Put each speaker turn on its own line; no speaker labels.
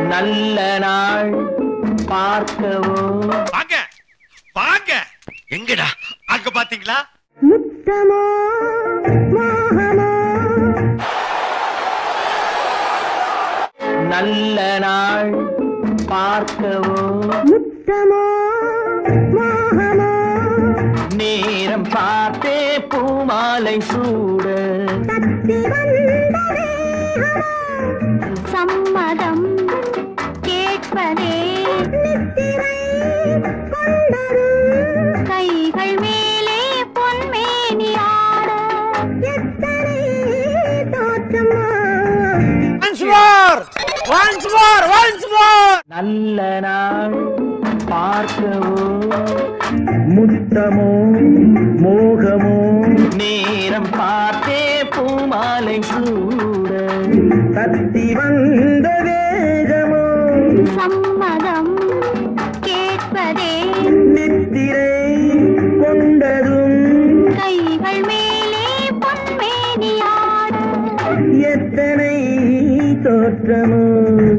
நல்ல நாள் பார்க்கவோ
வாங்க வாங்க எங்கடா அங்க பாத்தீங்களா
முத்தமோ மோகமோ
நல்ல நாள் பார்க்கவோ
முத்தமோ மோகமோ
நேரம் பார்த்தே பூமாலை சூட
தத்தி வந்த தேகமோ
சம்மதம் கேட்பதே
நித்திரை கொண்டரும்
கைகள் மேலே பொன்மேனி ஆட
எத்தனை தோற்றமோ
நல்ல நாள் பார்க்கவோ முத்தமோ மோகமோ நேரம் பார்த்தே பூமாலை சூட கத்தி வந்த வேகமோ
சம்மதம் கேட்பதே
நித்திரை கொண்டதும்
கைகள் மேலே பொன்மேனி ஆட
எத்தனை தோற்றமோ